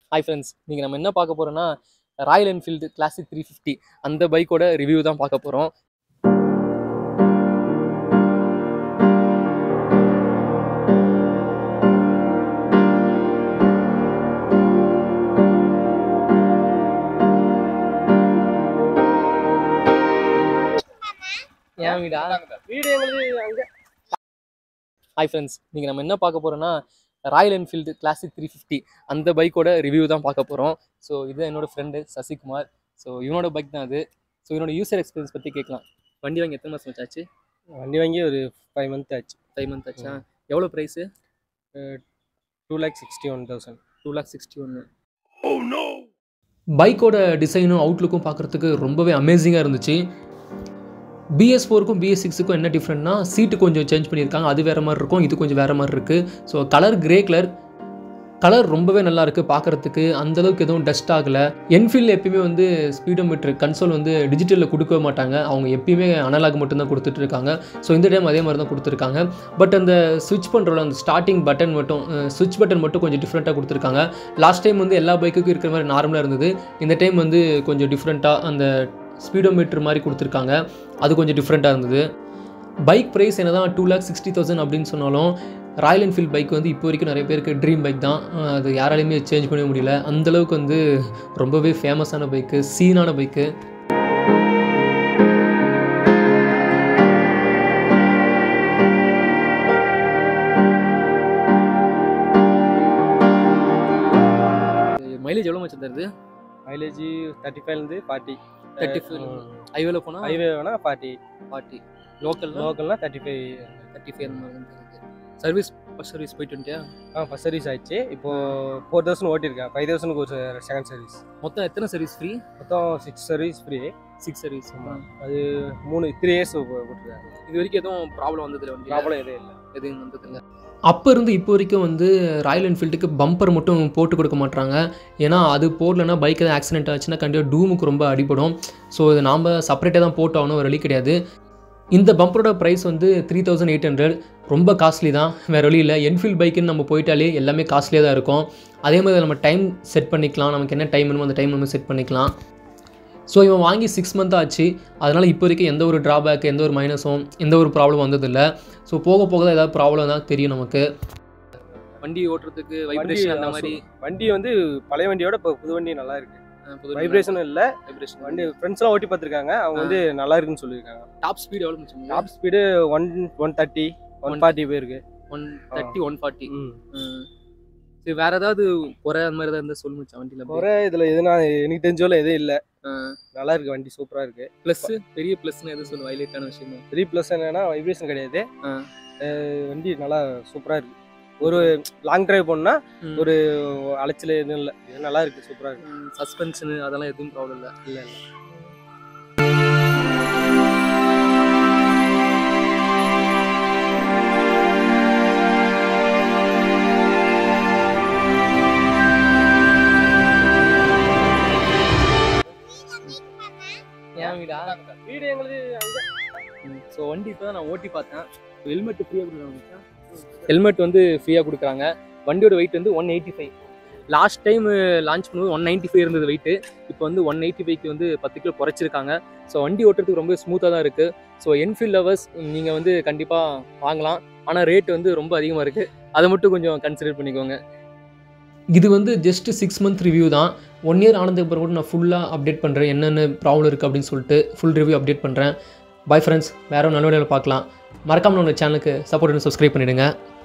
Hi friends நீங்கள் நம்ம என்ன பார்க்க போகிறோம்னா Royal Enfield Classic three fifty அந்த பைக்கோட ரிவ்யூ தான் பார்க்க போகிறோம் ஏன் வீடா வீடு எங்களுக்கு அங்கே ஹாய் ஃப்ரெண்ட்ஸ் நீங்கள் நம்ம என்ன பார்க்க போகிறோம்னா Royal Enfield Classic three fifty அந்த பைக்கோட ரிவ்யூ தான் பார்க்க போகிறோம் ஸோ இது என்னோட ஃப்ரெண்டு சசிகுமார் ஸோ இவனோட பைக் தான் அது ஸோ இவனோட யூசர் எக்ஸ்பீரியன்ஸ் பற்றி கேட்கலாம் வண்டி வாங்கி எத்தனை மாதம் ஆச்சு வண்டி வாங்கி ஒரு ஃபைவ் மந்த் ஆச்சு ஃபைவ் மந்த் ஆச்சா எவ்வளோ price two lakh sixty one thousand two lakh sixty ஒன்று பைக்கோட டிசைனும் அவுட்லுக்கும் பார்க்குறதுக்கு ரொம்பவே அமேசிங்காக இருந்துச்சு பிஎஸ் ஃபோருக்கும் பிஎஸ் சிக்ஸுக்கும் என்ன டிஃப்ரெண்ட்னா சீட்டு கொஞ்சம் சேஞ்ச் பண்ணியிருக்காங்க அது வேறு மாதிரி இருக்கும் இது கொஞ்சம் வேறு மாதிரி இருக்குது so colour grey colour colour ரொம்பவே நல்லா இருக்குது பார்க்குறதுக்கு அந்தளவுக்கு எதுவும் டஸ்ட் ஆகலை என்ஃபீல்டில் எப்பயுமே வந்து ஸ்பீடோமீட்டர் கன்சோல் வந்து டிஜிட்டலில் கொடுக்கவே மாட்டாங்க அவங்க எப்பயுமே அனலாக் மட்டும்தான் கொடுத்துட்டு இருக்காங்க ஸோ இந்த டைம் அதே மாதிரி தான் கொடுத்துருக்காங்க பட் அந்த ஸ்விட்ச் பண்ணுறோம் அந்த ஸ்டார்டிங் பட்டன் மட்டும் ஸ்விட்ச் பட்டன் மட்டும் கொஞ்சம் டிஃப்ரெண்ட்டாக கொடுத்துருக்காங்க லாஸ்ட் டைம் வந்து எல்லா பைக்குக்கும் இருக்கிற மாதிரி நார்மலாக இருந்தது இந்த டைம் வந்து கொஞ்சம் டிஃப்ரெண்ட்டாக அந்த ஸ்பீடோமீட்டர் மாதிரி கொடுத்துருக்காங்க அது கொஞ்சம் டிஃப்ரெண்ட்டாக இருந்தது பைக் ப்ரைஸ் என்ன தான் டூ லேக் சிக்ஸ்டி தௌசண்ட் அப்படின்னு சொன்னாலும் ராயல் என்ஃபீல்ட் பைக் வந்து இப்போ வரைக்கும் நிறைய பேருக்கு ட்ரீம் பைக் தான் அஹ் அது யாராலையுமே சேஞ்ச் பண்ண முடியல அந்தளவுக்கு வந்து ரொம்பவே ஃபேமஸான பைக்கு சீனான பைக்கு மைலேஜ் எவ்வளோ மச்சம் தருது மைலேஜ் தேர்ட்டி ஃபைவ்லேருந்து ஃபார்ட்டி தேர்ட்டி ஃபைவ் ஹைவேல போனால் ஹைவே வேணால் ஃபார்ட்டி ஃபார்ட்டி லோக்கலில் லோக்கல்னால் தேர்ட்டி ஃபைவ் தேர்ட்டி ஃபைவ் அந்த மாதிரி தருது சர்வீஸ் ஃபஸ்ட் சர்வீஸ் போயிட்டு வந்துட்டியா ஆ ஃபஸ்ட் சர்வீஸ் ஆயிடுச்சு இப்போ ஃபோர் தௌசண்ட் ஓட்டியிருக்கேன் ஃபைவ் தௌசண்ட்க்கு ஒரு செகண்ட் சர்வீஸ் மொத்தம் எத்தனை சர்வீஸ் ஃப்ரீ மொத்தம் six service free six service அது மூணு த்ரீ இயர்ஸ் போட்டிருக்காங்க இது வரைக்கும் எதுவும் ப்ராப்ளம் வந்ததில்ல வண்டி ப்ராப்ளம் எதுவும் இல்லை எதுவும் வந்ததில்ல அப்போ இருந்து இப்போ வரைக்கும் வந்து ராயல் என்ஃபீல்டுக்கு பம்பர் மட்டும் போட்டு கொடுக்க மாட்டாங்க ஏன்னா அது போடலன்னா பைக் எதாவது ஆக்சிடென்ட் ஆச்சுன்னா கண்டிப்பாக டூமுக்கு ரொம்ப அடிபடும் ஸோ இது நாம் செப்பரேட்டாக தான் போட்டாகணும் ஒரு வழி கிடையாது இந்த பம்பரோட ப்ரைஸ் வந்து த்ரீ தௌசண்ட் எயிட் ஹண்ட்ரட் ரொம்ப காஸ்ட்லி தான் வேறு வழி இல்லை என்ஃபீல்ட் பைக்குன்னு நம்ம போயிட்டாலே எல்லாமே காஸ்ட்லியாக தான் இருக்கும் அதே மாதிரி நம்ம டைம் செட் பண்ணிக்கலாம் நமக்கு என்ன டைம் வேணுமோ அந்த டைம் நம்ம செட் பண்ணிக்கலாம் ஸோ இவன் வாங்கி சிக்ஸ் மந்த் ஆச்சு அதனால் இப்போ வரைக்கும் எந்த ஒரு ட்ராபேக் எந்த ஒரு மைனஸும் எந்த ஒரு ப்ராப்ளம் வந்ததில்லை ஸோ போக போக தான் ஏதாவது ப்ராப்ளம் தான் தெரியும் நமக்கு வண்டி ஓட்டுறதுக்கு vibration அந்த மாதிரி வண்டி வந்து பழைய வண்டியோட இப்போ புது வண்டி நல்லா இருக்கு வைப்ரேஷன் வைப்ரேஷனும் இல்லை வைப்ரேஷன் வண்டி ஃப்ரெண்ட்ஸ்லாம் ஓட்டி பார்த்துருக்காங்க அவங்க வந்து நல்லா இருக்குன்னு சொல்லியிருக்காங்க டாப் ஸ்பீடு எவ்வளோ முடிச்சு top speed one one thirty one forty போயிருக்கு ஒன் தேர்ட்டி ஒன் ஃபார்ட்டி ம் சரி வேற ஏதாவது குறை அந்த மாதிரி ஏதாவது இருந்தால் சொல்லு மச்சான் வண்டியில் குறை இதில் எதுனா எனக்கு தெரிஞ்சோல எதுவும் இல்லை நல்லா இருக்கு வண்டி சூப்பராக இருக்கு ப்ளஸ் பெரிய ப்ளஸ்னு எதுவும் சொல்லு ஹைலைட்டான விஷயம் தான் த்ரீ ப்ளஸ் என்னன்னா வைப்ரேஷன் கிடையாது ஆ. அஹ் வண்டி நல்லா சூப்பராக இருக்கு ஒரு லாங் டிரைவ் போனா ஒரு அலைச்சல் எதுவும் இல்லை இது நல்லா இருக்கு சூப்பராக இருக்கு சஸ்பென்ஷனு அதெல்லாம் எதுவும் ப்ராப்ளம் இல்லை இல்லை இல்லை ஏன் வீடா வீடு எங்களுக்கு அங்கே ஸோ வண்டி இப்போ தான் நான் ஓட்டி பார்த்தேன் ஹெல்மெட் ஃப்ரீயாக கொடுக்குறாங்க ஹெல்மெட் வந்து ஃப்ரீயாக கொடுக்குறாங்க வண்டியோட வெயிட் வந்து one eighty five last time launch பண்ணும்போது ஒன் நைன்ட்டி ஃபைவ் இருந்தது வெயிட் இப்போ வந்து ஒன் எயிட்டி ஃபைவ்க்கு வந்து பத்து கிலோ குறைச்சிருக்காங்க ஸோ வண்டி ஓட்டுறதுக்கு ரொம்ப ஸ்மூத்தாக தான் இருக்குது ஸோ என்ஃபீல்ட் லவர்ஸ் நீங்கள் வந்து கண்டிப்பாக வாங்கலாம் ஆனால் ரேட் வந்து ரொம்ப அதிகமாக இருக்குது அதை மட்டும் கொஞ்சம் கன்சிடர் பண்ணிக்கோங்க இது வந்து ஜஸ்ட் சிக்ஸ் மந்த் ரிவ்யூ தான் ஒன் இயர் ஆனதுக்கு அப்புறம் கூட நான் ஃபுல்லாக அப்டேட் பண்ணுறேன் என்னென்ன ப்ராப்ளம் இருக்குது அப்படின்னு சொல்லிட்டு ஃபுல் ரிவ்யூ அப்டேட் பண்ணுறேன் பை ஃப்ரெண்ட்ஸ் வேறு நல்ல வீடியோவில் பார்க்கலாம் மறக்காமல் நம்ம சேனலுக்கு சப்போர்ட் பண்ணி சப்ஸ்கிரைப் பண்ணிவிடுங்க